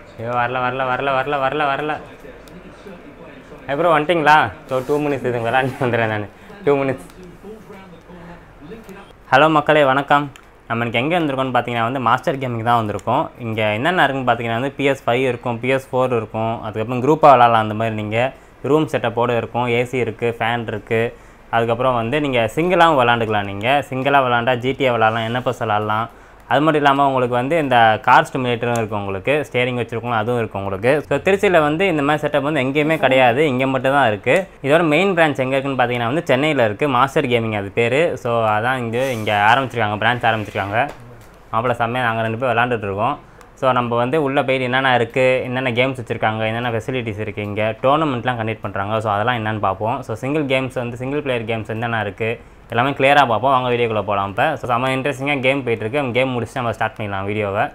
ஐயோ வரல வரல வரல வரல வரல வரல அப்புறம் வந்துட்டிங்களா ஸோ டூ மினிட்ஸ் இதுங்க விளாண்டு வந்துடுறேன் நான் டூ மினிட்ஸ் ஹலோ மக்களே வணக்கம் நம்ம இன்னைக்கு எங்கே வந்திருக்கோம்னு பார்த்தீங்கன்னா வந்து மாஸ்டர் கேமிங் தான் வந்திருக்கோம் இங்கே என்னென்ன இருக்குன்னு பார்த்தீங்கன்னா வந்து பிஎஸ் ஃபைவ் இருக்கும் பிஎஸ் ஃபோர் இருக்கும் அதுக்கப்புறம் குரூப்பாக விளாட்லாம் அந்த மாதிரி நீங்கள் ரூம் செட்டப்போடு இருக்கும் ஏசி இருக்குது ஃபேன் இருக்குது அதுக்கப்புறம் வந்து நீங்கள் சிங்கிளாகவும் விளாண்டுக்கலாம் நீங்கள் சிங்கிளாக விளாண்டா ஜிடிஏ விளாட்லாம் என்எஃப்எஸ் விளாட்லாம் அது மட்டும் இல்லாமல் உங்களுக்கு வந்து இந்த கார் ஸ்டிமுலேட்டரும் இருக்கும் உங்களுக்கு ஸ்டேரிங் வச்சுருக்கோம் அதுவும் இருக்கும் உங்களுக்கு ஸோ திருச்சியில் வந்து இந்த மாதிரி செட்டப் வந்து எங்கேயுமே கிடையாது இங்கே மட்டும் தான் இருக்குது இதோட மெயின் பிரான்ச் எங்கே இருக்குன்னு பார்த்தீங்கன்னா வந்து சென்னையில் இருக்குது மாஸ்டர் கேமிங் அது பேர் ஸோ அதான் இங்கே இங்கே ஆரம்பிச்சிருக்காங்க பிரான்ச் ஆரம்பிச்சிருக்காங்க மாப்பிள்ள செம்மையாக நாங்கள் ரெண்டு பேர் விளாண்டுட்டு இருக்கோம் ஸோ நம்ம வந்து உள்ளே போயிட்டு என்னென்ன இருக்குது என்னென்ன கேம்ஸ் வச்சுருக்காங்க என்னென்ன ஃபெசிலிட்டிஸ் இருக்குது இங்கே டோர்னமெண்ட்லாம் கண்டக்ட் பண்ணுறாங்க ஸோ அதெல்லாம் என்னென்னு பார்ப்போம் ஸோ சிங்கிள் கேம்ஸ் வந்து சிங்கிள் பிளேயர் கேம்ஸ் என்னென்ன இருக்குது எல்லாமே கிளியராக பார்ப்போம் வாங்க வீடியோக்குள்ளே போகலாம் இப்போ ஸோ செம்ம இன்ட்ரெஸ்டிங்காக கேம் போயிட்டுருக்கு கேம் முடிச்சுட்டு நம்ம ஸ்டார்ட் பண்ணிடலாம் வீடியோவை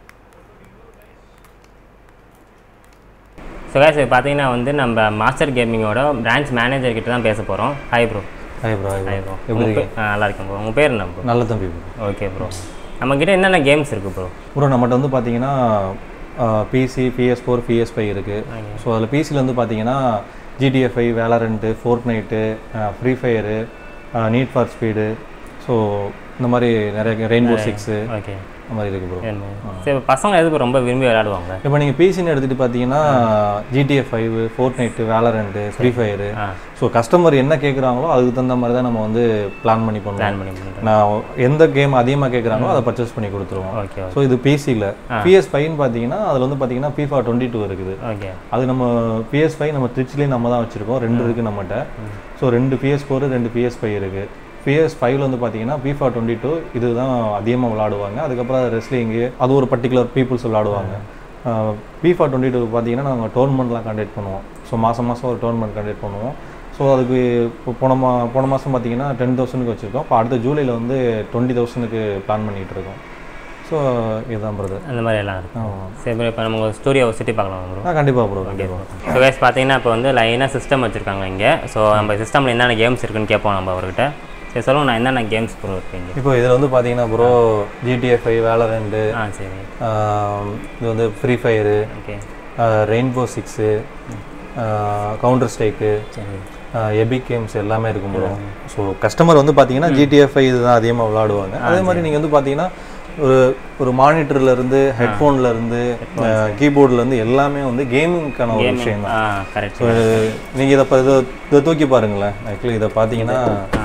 ஸோ guys இப்போ பார்த்தீங்கன்னா வந்து நம்ம மாஸ்டர் கேமிங்கோட பிரான்ச் மேனேஜர் கிட்ட தான் பேச போகிறோம் hi bro hi bro hi hi bro bro எப்படி இருக்கீங்க நல்லா இருக்கேன் ப்ரோ உங்கள் பேர் என்ன ப்ரோ நல்ல தம்பி ப்ரோ ஓகே ப்ரோ நம்மக்கிட்ட என்னென்ன கேம்ஸ் இருக்குது ப்ரோ ப்ரோ நம்மகிட்ட வந்து பார்த்தீங்கன்னா PC PS four PS five இருக்குது ஸோ அதில் பிசியில் வந்து பார்த்தீங்கன்னா GTA five Valorant Fortnite Free Fire Need for Speed so இந்த மாதிரி நிறைய ரெயின்போ சிக்ஸு ஓகே அந்த மாதிரி இருக்குது ப்ரோ சரி இப்போ பசங்க எதுக்கு ரொம்ப விரும்பி விளையாடுவாங்க இப்போ நீங்கள் பிசின்னு எடுத்துகிட்டு பார்த்தீங்கன்னா GTA five Fortnite Valorant Free Fire ஆ ஸோ கஸ்டமர் என்ன கேட்குறாங்களோ அதுக்கு தகுந்த மாதிரி தான் நம்ம வந்து பிளான் பண்ணி பண்ணுவோம் பிளான் பண்ணி பண்ணுறேன் நான் எந்த கேம் அதிகமாக கேட்குறாங்களோ அதை பர்ச்சேஸ் பண்ணி கொடுத்துருவோம் ஓகே ஸோ இது பிசியில் பிஎஸ் ஃபைவ்னு பார்த்தீங்கன்னா அதில் வந்து பார்த்தீங்கன்னா FIFA டுவெண்ட்டி டூ இருக்குது ஓகே அது நம்ம பிஎஸ் ஃபைவ் நம்ம ட்ரிச்லேயும் நம்ம தான் வச்சுருக்கோம் ரெண்டு இருக்குது நம்மகிட்ட ஸோ ரெண்டு பிஎஸ் ஃபோர் ரெண்டு பிஎஸ் ஃபைவ் இருக்குது பிஎஸ் ஃபைவ்ல வந்து பார்த்தீங்கன்னா FIFA டுவெண்ட்டி டூ இதுதான் அதிகமாக விளாடுவாங்க அதுக்கப்புறம் ரெஸ்லிங்கு அது ஒரு பர்டிகுலர் பீப்புள்ஸ் விளாடுவாங்க FIFA டுவெண்ட்டி டூ பார்த்தீங்கன்னா நாங்கள் டோர்னமெண்ட்லாம் கண்டக்ட் பண்ணுவோம் ஸோ மாதம் மாதம் ஒரு டோர்னமெண்ட் கண்டக்ட் பண்ணுவோம் ஸோ அதுக்கு இப்போ போன மா போன மாதம் பார்த்தீங்கன்னா டென் தௌசண்ட்க்கு வச்சுருக்கோம் இப்போ அடுத்த ஜூலையில் வந்து டுவெண்ட்டி தௌசண்ட்க்கு பிளான் பண்ணிகிட்டு இருக்கோம் ஸோ இதுதான் பிரதர் அந்த மாதிரி எல்லாம் இருக்கு ஆமாம் சரி ப்ரோ இப்போ நம்ம ஸ்டூடியோ சுற்றி பார்க்கலாம் ப்ரோ ஆ கண்டிப்பாக ப்ரோ கண்டிப்பாக ஸோ கைஸ் பார்த்தீங்கன்னா இப்போ வந்து லைனாக சிஸ்டம் வச்சுருக்காங்க இங்கே ஸோ நம்ம சிஸ்டமில் என்னென்ன கேம்ஸ் இருக்குன்னு கேட்போம் நம்ம அவர்கிட்ட சரி சொல்லுங்க நான் என்னென்ன கேம்ஸ் ப்ரோ இருக்கீங்க இப்போ இதில் வந்து பார்த்தீங்கன்னா ப்ரோ ஜிடிஎஃப்ஐ வேலரண்டு ஆ சரி இது வந்து Free Fire okay Rainbow Six Counter Strike சரி எபிக் கேம்ஸ் எல்லாமே இருக்கும் ப்ரோ ஸோ கஸ்டமர் வந்து பார்த்தீங்கன்னா ஜிடிஎஃப்ஐ இதுதான் அதிகமாக விளாடுவாங்க அதே மாதிரி நீங்கள் வந்து பார்த்தீங்கன்னா ஒரு ஒரு மானிட்டர்ல இருந்து ஹெட்ஃபோன்ல இருந்து கீபோர்ட்ல இருந்து எல்லாமே வந்து கேமிங்க்கான ஒரு விஷயம் தான் ஆ கரெக்ட் ஸோ நீங்கள் இதை இதை இதை தூக்கி பாருங்களேன் ஆக்சுவலி இதை பார்த்தீங்கன்னா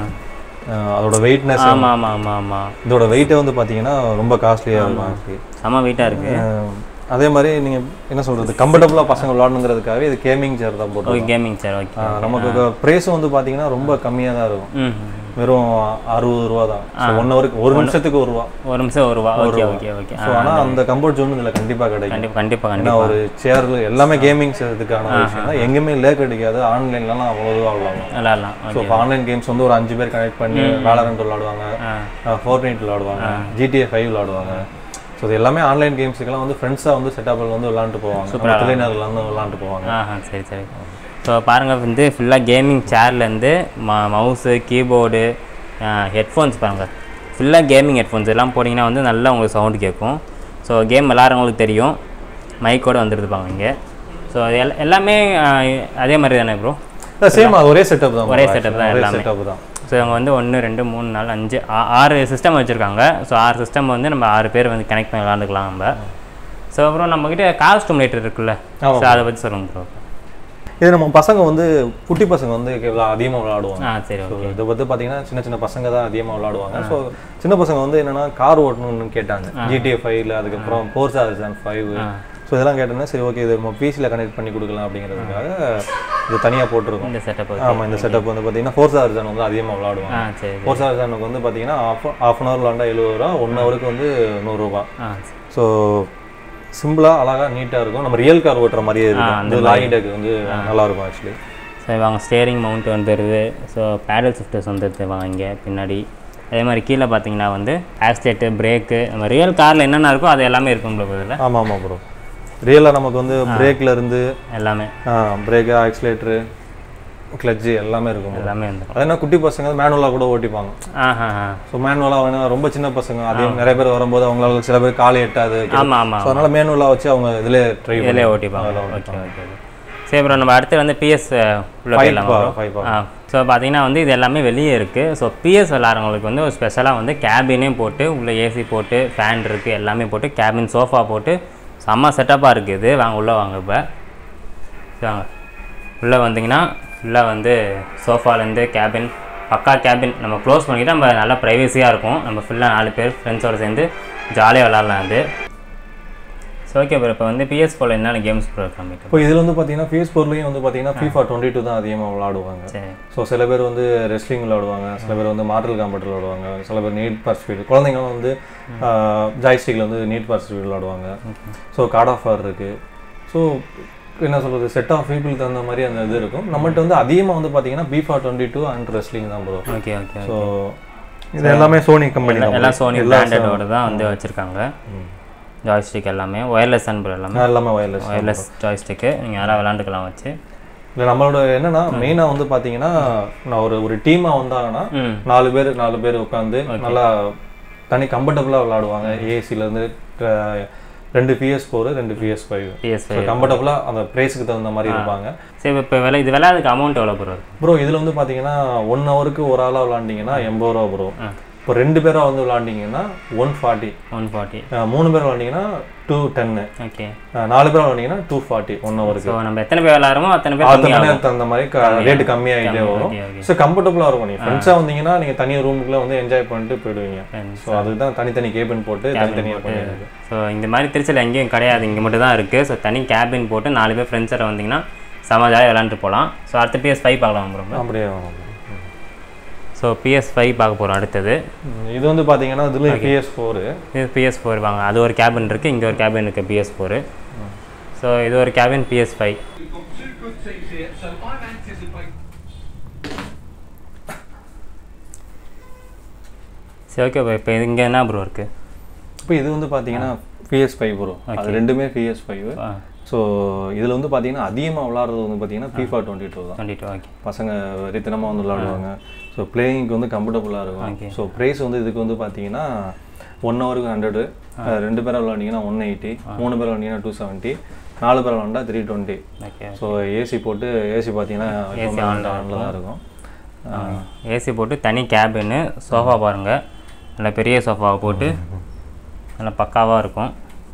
அஹ், அதோட வெயிட்னஸ் ஆமாம் ஆமாம் ஆமாம் ஆமாம் இதோட வெயிட்டே வந்து பார்த்தீங்கன்னா ரொம்ப காஸ்ட்லியாக இருக்கும் ஆக்சுவலி செம்ம வெயிட்டாக இருக்குது அதே மாதிரி நீங்கள் என்ன சொல்கிறது கம்ஃபர்டபுளாக பசங்க விளாடணுங்கிறதுக்காகவே இது கேமிங் சேர் தான் போட்டு ஓகே கேமிங் சார் ஓகே நமக்கு ப்ரைஸும் வந்து பார்த்தீங்கன்னா ரொம்ப கம்மியாக தான் இருக்கும் ம் வெறும் அறுபது ரூபா தான் ஒன் ஹவருக்கு ஒரு நிமிஷத்துக்கு ஒரு ரூபா ஒரு நிமிஷம் ஒரு ரூபா ஓகே ஓகே ஓகே ஸோ ஆனால் அந்த கம்ஃபர்ட் ஜோன் இதில் கண்டிப்பாக கிடைக்கும் கண்டிப்பாக கண்டிப்பாக ஏன்னா கண்டிப்பாக ஒரு சேர் எல்லாமே கேமிங் செய்யறதுக்கான ஒரு விஷயம் தான் எங்கேயுமே லே கிடைக்காது ஆன்லைன்லாம் அவ்வளோவா விளாடலாம் விளாட்லாம் ஸோ இப்போ ஆன்லைன் கேம்ஸ் வந்து ஒரு அஞ்சு பேர் கனெக்ட் பண்ணி வேலரண்ட் விளாடுவாங்க ஆ ஃபோர் நைட் விளாடுவாங்க ஜிடிஏ ஃபைவ் விளாடுவாங்க ஸோ இது எல்லாமே ஆன்லைன் கேம்ஸுக்கெல்லாம் வந்து ஃப்ரெண்ட்ஸாக வந்து செட்டப்பில் வந்து விளாண்டு போவாங்க நம்ம திரைநகரில் வந்து விளாண்டு போவாங்க ஆஹா சரி சரி ஸோ பாருங்கள் வந்து ஃபுல்லாக கேமிங் சேர்லேருந்து ம மவுஸு கீபோர்டு ஹெட்ஃபோன்ஸ் பாருங்கள் ஃபுல்லாக கேமிங் ஹெட்ஃபோன்ஸ் எல்லாம் போட்டிங்கன்னா வந்து நல்லா உங்களுக்கு சவுண்டு கேட்கும் ஸோ கேம் விளாட்றவங்களுக்கு தெரியும் மைக்கோடு வந்துருப்பாங்க இங்கே ஸோ எல் எல்லாமே ஆஹ், அதே மாதிரி தானே ப்ரோ சேம் ஒரே செட்டப் தான் ஒரே செட்டப் தான் ஒரே எல்லாமே செட்டப் தான் ஸோ இவங்க வந்து ஒன்று ரெண்டு மூணு நாலு அஞ்சு ஆ- ஆறு சிஸ்டம் வச்சுருக்காங்க ஸோ ஆறு சிஸ்டம் வந்து நம்ம ஆறு பேர் வந்து கனெக்ட் பண்ணி விளாண்டுக்கலாம் நம்ம ஸோ அப்புறம் நம்மக்கிட்ட காஸ்ட்யூம் லைட்டர் இருக்குல்ல ஆமா. ஸோ அதை பற்றி சொல்லுங்க ப்ரோ இது நம்ம பசங்க வந்து குட்டி பசங்க வந்து அதிகமாக விளாடுவாங்க ஆ சரி ஸோ ஓகே இதை பற்றி பார்த்தீங்கன்னா சின்ன சின்ன பசங்க தான் அதிகமாக விளாடுவாங்க ஸோ சின்ன பசங்க வந்து என்னன்னா கார் ஓட்டணும்னு கேட்டாங்க ஜிடிஏ ஃபைவ்ல அதுக்கப்புறம் ஃபோர்ஸ் ஆர்சன் ஃபைவ் ஸோ இதெல்லாம் கேட்டோன்னா சரி ஓகே இது நம்ம பிசியில் கனெக்ட் பண்ணி கொடுக்கலாம் அப்படிங்கிறதுக்காக இது தனியாக போட்டிருக்கோம் இந்த செட்டப் ஆமாம் இந்த செட்டப் வந்து பார்த்தீங்கன்னா ஃபோர்ஸ் ஆர்சன் வந்து அதிகமாக விளாடுவாங்க ஆ சரி ஃபோர்ஸ் ஆர்சனுக்கு வந்து பார்த்தீங்கன்னா ஆஃப் ஆஃப் அன் ஹவர் விளாண்டா எழுபது ரூபா ஒன் ஹவருக்கு வந்து நூறுரூவா ஆ ஸோ சிம்பிளாக அழகாக நீட்டாக இருக்கும் நம்ம ரியல் கார் ஓட்டுற மாதிரியே இருக்கும் அந்த லாகிடெக் வந்து நல்லா இருக்கும் ஆக்சுவலி ஸோ இவங்க ஸ்டேரிங் மவுண்ட் வந்துடுது ஸோ பேடல் ஷிஃப்டர்ஸ் வந்துடுது இவங்க இங்கே பின்னாடி அதே மாதிரி கீழே பார்த்தீங்கன்னா வந்து ஆக்சிடேட்டு பிரேக்கு நம்ம ரியல் காரில் என்னென்ன இருக்கோ அது எல்லாமே இருக்கும் ப்ரோ இதில் ஆமாம் ஆமாம் ப்ரோ ரியலாக நமக்கு வந்து பிரேக்ல இருந்து எல்லாமே பிரேக்கு ஆக்சிலேட்டரு கிளட்ஜு எல்லாமே இருக்கும் bro. எல்லாமே வந்துடும் அது என்ன குட்டி பசங்க மேனுவலாக கூட ஓட்டிப்பாங்க ஆஹா ஆ ஸோ மேனுவலாக வேணும் ரொம்ப சின்ன பசங்க அதே நிறைய பேர் வரும்போது அவங்களால சில பேர் கால் எட்டாது ஆமாம் ஆமாம் ஸோ அதனால மேனுவலாக வச்சு அவங்க இதிலே ட்ரை இதிலே ஓட்டிப்பாங்க ஓகே ஓகே சரி ப்ரோ நம்ம அடுத்து வந்து பிஎஸ் உள்ள போயிடலாம் ப்ரோ ஃபைவ் ஆ ஸோ பார்த்தீங்கன்னா வந்து இது எல்லாமே வெளியே இருக்குது ஸோ பிஎஸ் விளாட்றவங்களுக்கு வந்து ஒரு ஸ்பெஷலாக வந்து கேபினே போட்டு உள்ளே ஏசி போட்டு ஃபேன் இருக்குது எல்லாமே போட்டு கேபின் சோஃபா போட்டு செம்ம செட்டப்பாக இருக்குது இது வாங்க உள்ளே வாங்க இப்போ வாங்க உள்ளே வந்தீங்கன்னா ஃபுல்லாக வந்து சோஃபாலேருந்து கேபின் பக்கா கேபின் நம்ம க்ளோஸ் பண்ணிக்கிட்டு நம்ம நல்லா ப்ரைவசியாக இருக்கும் நம்ம ஃபுல்லாக நாலு பேர் ஃப்ரெண்ட்ஸோடு சேர்ந்து ஜாலியாக விளாட்லாம் அது ஸோ ஓகே ப்ரோ இப்போ வந்து பிஎஸ் ஃபோரில் என்னென்ன கேம்ஸ் ப்ரோ கம்மிட்டு இப்போ இதில் வந்து பார்த்தீங்கன்னா ஃபேஸ் ஃபோர்லேயும் வந்து பார்த்தீங்கன்னா FIFA டுவெண்ட்டி டூ தான் அதிகமாக விளாடுவாங்க சரி ஸோ சில பேர் வந்து ரெஸ்லிங் விளாடுவாங்க சில பேர் வந்து மார்டல் காம்பெட் விளாடுவாங்க சில பேர் நீட் பார் ஸ்பீட் குழந்தைங்களும் வந்து ஜாய்ஸ்டிக்கில் வந்து நீட் பார் ஸ்பீட் விளாடுவாங்க ஸோ கார்ட் ஆஃப் ஆர் இருக்குது ஸோ என்ன சொல்கிறது செட் ஆஃப் பீப்புளுக்கு தகுந்த மாதிரி அந்த இது இருக்கும் நம்மகிட்ட வந்து அதிகமாக வந்து பார்த்தீங்கன்னா FIFA twenty two and wrestling தான் ப்ரோ ஓகே ஓகே ஸோ இது எல்லாமே சோனி கம்பெனி தான் எல்லாம் சோனி பிராண்டடோட தான் வந்து வச்சுருக்காங்க ஜாய்ஸ்டிக் எல்லாமே ஒயர்லெஸ் அன்பு எல்லாமே எல்லாமே வயர்லெஸ் ஒயர்லெஸ் ஜாய்ஸ்டிக்கு நீங்கள் யாராவது விளாண்டுக்கலாம் வச்சு இல்லை நம்மளோட என்னன்னா மெயினாக வந்து பார்த்தீங்கன்னா நான் ஒரு ஒரு டீமாக வந்தாங்கன்னா ம் நாலு பேர் நாலு பேர் உட்காந்து நல்லா தனி கம்ஃபர்டபுளாக விளாடுவாங்க ஏசிலேருந்து ரெண்டு பிஎஸ் ஃபோர் ரெண்டு பிஎஸ் ஃபைவ் பிஎஸ் ஸோ கம்ஃபர்டபுளாக அந்த ப்ரைஸுக்கு தகுந்த மாதிரி இருப்பாங்க சரி இப்போ விலை இது விளையாடுறதுக்கு அமௌண்ட் எவ்வளோ ப்ரோ இருக்கு ப்ரோ இதில் வந்து பார்த்தீங்கன்னா ஒன் ஹவருக்கு ஒரு ஆளாக விளாண்டிங்கன்னா எண்பது ரூபா ப்ரோ இப்போ ரெண்டு பேராக வந்து விளாண்டிங்கன்னா ஒன் ஃபார்ட்டி ஒன் ஃபார்ட்டி மூணு பேர் விளாண்டிங்கன்னா டூ டென்னு ஓகே நாலு பேர் விளாண்டிங்கன்னா டூ ஃபார்ட்டி ஒன் ஹவருக்கு ஸோ நம்ம எத்தனை பேர் விளாட்றோமோ அத்தனை பேர் அத்தனை கம்மியாகும் நேரத்துக்கு தகுந்த மாதிரி ரேட்டு கம்மியாகிட்டே வரும் ஓகே ஓகே ஸோ கம்ஃபர்டபுளாக இருக்கும் நீங்கள் ஃப்ரெண்ட்ஸாக வந்தீங்கன்னா நீங்கள் தனி ரூமுக்குள்ளே வந்து என்ஜாய் பண்ணிட்டு போயிடுவீங்க ஸோ அதுக்கு தான் தனித்தனி கேபின் போட்டு தனித்தனியாக பண்ணிடுறது ஸோ இந்த மாதிரி திருச்சியில் எங்கேயும் கிடையாது இங்கே மட்டும் தான் இருக்குது ஸோ தனி கேபின் போட்டு நாலு பேர் ஃப்ரெண்ட்ஸோட வந்தீங்கன்னா செம ஜாலியாக விளாண்டுட்டு போகலாம் ஸோ அடுத்து பிஎஸ் ஃபைவ் பார்க்கலாம் ப்ரோ அப்படியே வாங்க. ஸோ பிஎஸ் ஃபைவ் பார்க்க போகிறோம் அடுத்தது ம், இது வந்து பார்த்தீங்கன்னா இதில் பிஎஸ் ஃபோரு இது பிஎஸ் ஃபோர் வாங்க அது ஒரு கேபின் இருக்குது இங்கே ஒரு கேபின் இருக்குது பிஎஸ் ஃபோரு ஸோ இது ஒரு cabin PS five We've got two good teams here, so I'm anticipating. சரி ஓகே ப்ரோ இப்போ இங்கே என்ன ப்ரோ இருக்குது இப்போ இது வந்து பார்த்தீங்கன்னா பிஎஸ் ஃபைவ் ப்ரோ அது ரெண்டுமே பிஎஸ் ஃபைவ் ஆ ஸோ இதில் வந்து பார்த்தீங்கன்னா அதிகமாக விளாட்றது வந்து பார்த்தீங்கன்னா FIFA டுவெண்ட்டி டூ தான் டுவெண்ட்டி டூ ஓகே பசங்க வெறித்தனமாக வந்து விளாடுவாங்க ஸோ பிளேயிங்க்கு வந்து கம்ஃபர்டபுளாக இருக்கும் ஸோ ப்ரைஸ் வந்து இதுக்கு வந்து பார்த்தீங்கன்னா ஒன் ஹவருக்கு ஹண்ட்ரடு ரெண்டு பேரை விளாண்டிங்கன்னா ஒன் எயிட்டி மூணு பேர் விளாண்டிங்கன்னா டூ செவன்ட்டி நாலு பேர் விளாண்டா three twenty okay so AC போட்டு ஏசி பார்த்தீங்கன்னா ஆனில் தான் இருக்கும் ஏசி போட்டு தனி கேபின்னு சோஃபா பாருங்கள் நல்ல பெரிய சோஃபாவை போட்டு நல்ல பக்காவாக இருக்கும்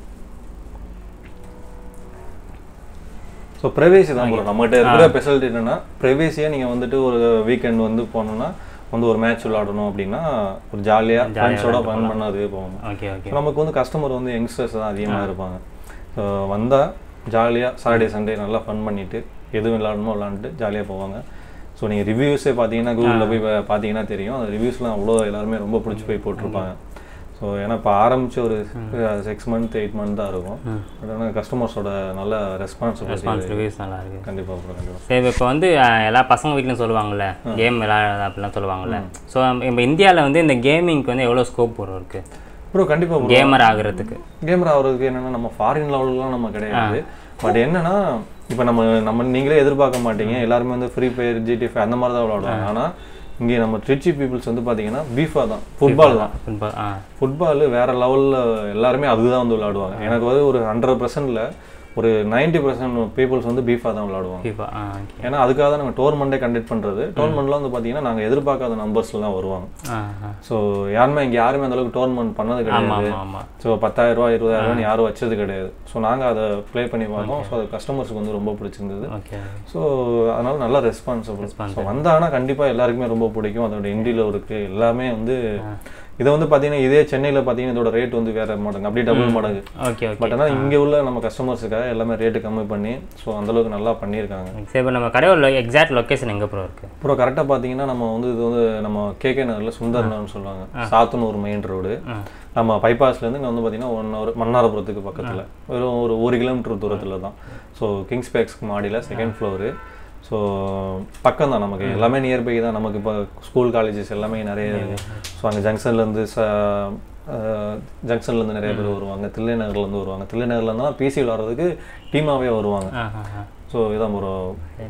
ஸோ ப்ரைவேசி தான் ப்ரோ நம்மகிட்ட இருக்கிற ஸ்பெஷாலிட்டி என்னன்னா ப்ரைவேசியாக நீங்கள் வந்துட்டு ஒரு வீக்கெண்ட் வந்து போனோம்னா வந்து ஒரு மேட்ச் விளாடணும் அப்படின்னா ஒரு ஜாலியாக ஃப்ரெண்ட்ஸோட ஃபன் பண்ண அதுவே போகணும் ஓகே ஓகே So, நமக்கு வந்து கஸ்டமர் வந்து யங்ஸ்டர்ஸ் தான் அதிகமாக இருப்பாங்க ஸோ வந்தால் ஜாலியாக சாட்டர்டே சண்டே நல்லா ஃபன் பண்ணிவிட்டு எது விளாடணுமோ விளாண்டுட்டு ஜாலியாக போவாங்க ஸோ நீங்கள் ரிவ்யூஸே பார்த்தீங்கன்னா கூகுளில் போய் பா- பார்த்தீங்கன்னா தெரியும் அந்த ரிவ்யூஸ்லாம் அவ்வளோ எல்லாருமே ரொம்ப பிடிச்சி போய் போட்டிருப்பாங்க ஸோ ஏன்னா இப்போ ஆரம்பிச்சு ஒரு சிக்ஸ் மந்த் எயிட் மந்த் தான் இருக்கும் பட் ஆனால் கஸ்டமர்ஸோட நல்ல ரெஸ்பான்சிபிலிட்டி ரெஸ்பான்ஸ் ரிவ்யூஸ் நல்லா இருக்குது கண்டிப்பாக ப்ரோ கண்டிப்பாக சரி இப்போ வந்து அஹ், எல்லா பசங்க வீட்லையும் சொல்லுவாங்கள்ல கேம் விளையாட அப்படிலாம் சொல்லுவாங்கள்ல ஸோ இப்போ இந்தியாவில் வந்து இந்த கேமிங்க்கு வந்து எவ்வளோ ஸ்கோப் வரும் இருக்குது ப்ரோ கண்டிப்பாக ப்ரோ கேமர் ஆகுறதுக்கு கேமரா ஆகிறதுக்கு என்னன்னா நம்ம ஃபாரின் லெவலுக்குலாம் நம்ம கிடையாது பட் என்னன்னா இப்போ நம்ம நம்ம நீங்களே எதிர்பார்க்க மாட்டீங்க எல்லாருமே வந்து ஃப்ரீ ஃபயர் ஜிடி அந்த மாதிரி தான் விளாடுவாங்க ஆனால் இங்கே நம்ம ட்ரிச்சி பீப்புள்ஸ் வந்து பார்த்தீங்கன்னா பீஃபா தான் ஃபுட்பால் தான் ஃபுட்பால் ஆ ஃபுட்பால் வேற லெவலில் எல்லாருமே அதுதான் வந்து விளாடுவாங்க எனக்கு வந்து ஒரு ஹண்ட்ரட் பர்சன்டில் ஒரு நைன்டி பர்சன்ட் பீப்புள்ஸ் வந்து பீஃபா தான் விளாடுவாங்க FIFA ஆ ஓகே ஏன்னா அதுக்காக தான் நாங்கள் டோர்மெண்ட்டே கண்டக்ட் பண்ணுறது டோர்மெண்ட்லாம் வந்து பார்த்தீங்கன்னா நாங்கள் எதிர்பார்க்காத நம்பர்ஸில் தான் வருவாங்க ஆ ஆ ஸோ யாருமே இங்கே யாருமே அந்த அளவுக்கு டோர்மெண்ட் பண்ணது கிடையாது ஆமாம் ஆமாம் ஆமாம் ஸோ பத்தாயிரம் ரூபா இருபதாயிரம் ரூபான்னு யாரும் வச்சது கிடையாது ஸோ நாங்கள் அதை ப்ளே பண்ணி பார்த்தோம் ஸோ அது கஸ்டமர்ஸ்க்கு வந்து ரொம்ப பிடிச்சிருந்தது ஓகே ஸோ அதனால நல்ல ரெஸ்பான்சிபிள் ஸோ வந்தாங்கன்னா கண்டிப்பாக எல்லாருக்குமே ரொம்ப பிடிக்கும் அதோட இண்டியில் இருக்கு எல்லாமே வந்து இதை வந்து பார்த்தீங்கன்னா இதே சென்னையில் பார்த்தீங்கன்னா இதோட ரேட் வந்து வேற மடங்கு அப்படியே டபுள் மடங்கு ஓகே ஓகே பட் ஆனால் இங்கே உள்ள நம்ம கஸ்டமர்ஸுக்காக எல்லாமே ரேட்டு கம்மி பண்ணி ஸோ அந்தளவுக்கு நல்லா பண்ணியிருக்காங்க சரி இப்போ நம்ம கடையோட எக்ஸாக்ட் லொக்கேஷன் எங்கே ப்ரோ இருக்குது அப்புறம் கரெக்டாக பார்த்தீங்கன்னா நம்ம வந்து இது வந்து நம்ம கேகே நகரில் சுந்தர் நகர்னு சொல்லுவாங்க சாத்தனூர் மெயின் ரோடு நம்ம பைபாஸ்லேருந்து இங்கே வந்து பார்த்தீங்கன்னா ஒன் ஹவர் மன்னாரபுரத்துக்கு பக்கத்தில் வெறும் ஒரு ஒரு கிலோமீட்டர் தூரத்தில் தான் ஸோ கிங்ஸ் பேக்ஸ்க்கு மாடியில் செகண்ட் ஃப்ளோரு ஸோ பக்கம் தான் நமக்கு எல்லாமே நியர்பை தான் நமக்கு இப்போ ஸ்கூல் காலேஜஸ் எல்லாமே நிறைய இருக்குது ஸோ அங்கே ஜங்ஷன்லேருந்து ச ஜங்ஷன்லேருந்து நிறைய பேர் வருவாங்க தில்லை நகர்லேருந்து வருவாங்க தில்லை நகர்லேருந்து பிசி விளாட்றதுக்கு டீமாகவே வருவாங்க ஆ ஆ ஆ ஸோ இதான் ஒரு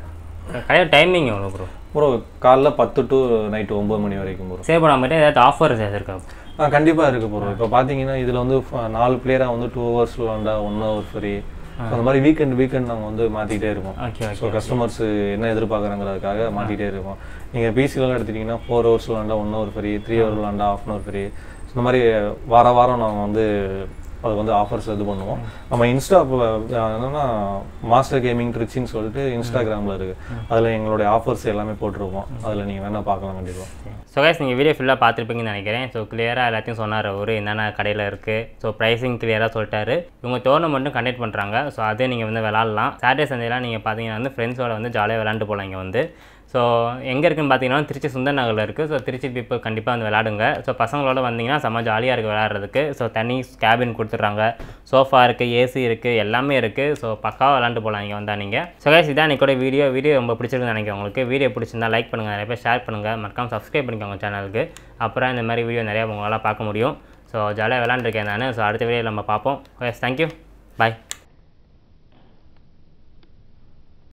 கடையோட டைமிங் எவ்வளோ ப்ரோ ப்ரோ காலைல பத்து டு நைட்டு ஒம்பது மணி வரைக்கும் ப்ரோ சேவ் பண்ண மாதிரி ஏதாவது ஆஃபர் இருக்கா ஆ கண்டிப்பாக இருக்குது ப்ரோ இப்போ பார்த்தீங்கன்னா இதில் வந்து ஃப- நாலு பிளேயராக வந்து டூ ஹவர்ஸ் விளாண்டா ஒன் ஹவர் ஃப்ரீ அந்த மாதிரி வீக்கெண்ட் வீக்கெண்ட் நாங்கள் வந்து மாற்றிக்கிட்டே இருக்கோம் ஓகே ஸோ கஸ்டமர்ஸ் என்ன எதிர்பார்க்குறாங்கிறதுக்காக மாற்றிட்டே இருக்கோம் நீங்கள் பிசிலாம் எடுத்துட்டிங்கன்னா ஃபோர் ஹவர்ஸ் விளாண்டா one hour free three hour விளாண்டா ஆஃப் அன் ஹவர் ஃப்ரீ இந்த மாதிரி வார வாரம் நாங்கள் வந்து அது வந்து ஆஃபர்ஸ் இது பண்ணுவோம் நம்ம இன்ஸ்டா என்னன்னா மாஸ்டர் கேமிங் ட்ரிச்சின்னு சொல்லிட்டு இன்ஸ்டாகிராமில் இருக்குது அதில் எங்களுடைய ஆஃபர்ஸ் எல்லாமே போட்டிருப்போம் அதில் நீங்கள் வேணால் பார்க்கலாம் கண்டிப்பாக ஸோ கைஸ் நீங்கள் வீடியோ ஃபுல்லாக பார்த்துருப்பீங்கன்னு நினைக்கிறேன் ஸோ கிளியராக எல்லாத்தையும் சொன்னார் அவர் என்னென்ன கடையில் இருக்குது ஸோ ப்ரைஸிங் கிளியராக சொல்லிட்டாரு இவங்க டோர்னமெண்ட்டும் கண்டக்ட் பண்ணுறாங்க ஸோ அதே நீங்கள் வந்து விளாட்லாம் சாட்டர்டே சண்டேலாம் நீங்கள் பார்த்தீங்கன்னா வந்து ஃப்ரெண்ட்ஸோட வந்து ஜாலியாக விளாண்டு போகலாம் இங்கே வந்து ஸோ எங்கே இருக்குன்னு பார்த்தீங்கன்னா திருச்சி சுந்தர் நகரில் இருக்குது ஸோ திருச்சி பீப்புள் கண்டிப்பாக வந்து விளாடுங்க ஸோ பசங்களோட வந்தீங்கன்னா செம்ம ஜாலியாக இருக்குது விளாட்றதுக்கு ஸோ தனி கேபின் கொடுத்துட்றாங்க சோஃபா இருக்குது ஏசி இருக்குது எல்லாமே இருக்குது ஸோ பக்காவாக விளாண்டு போகலாம் இங்கே வந்தால் நீங்கள் ஸோ கைஸ் இதான் இன்னைக்கோட வீடியோ வீடியோ ரொம்ப பிடிச்சிருக்குன்னு நினைக்கிறேன் உங்களுக்கு வீடியோ பிடிச்சிருந்தா லைக் பண்ணுங்கள் நிறைய பேர் ஷேர் பண்ணுங்கள் மறக்காம சப்ஸ்கிரைப் பண்ணிக்கோங்க சேனலுக்கு அப்புறம் இந்த மாதிரி வீடியோ நிறையா உங்களால் பார்க்க முடியும் ஸோ ஜாலியாக விளாண்டுருக்கேன் நான் ஸோ அடுத்த வீடியோ நம்ம பார்ப்போம் கைஸ் தேங்க்யூ பாய்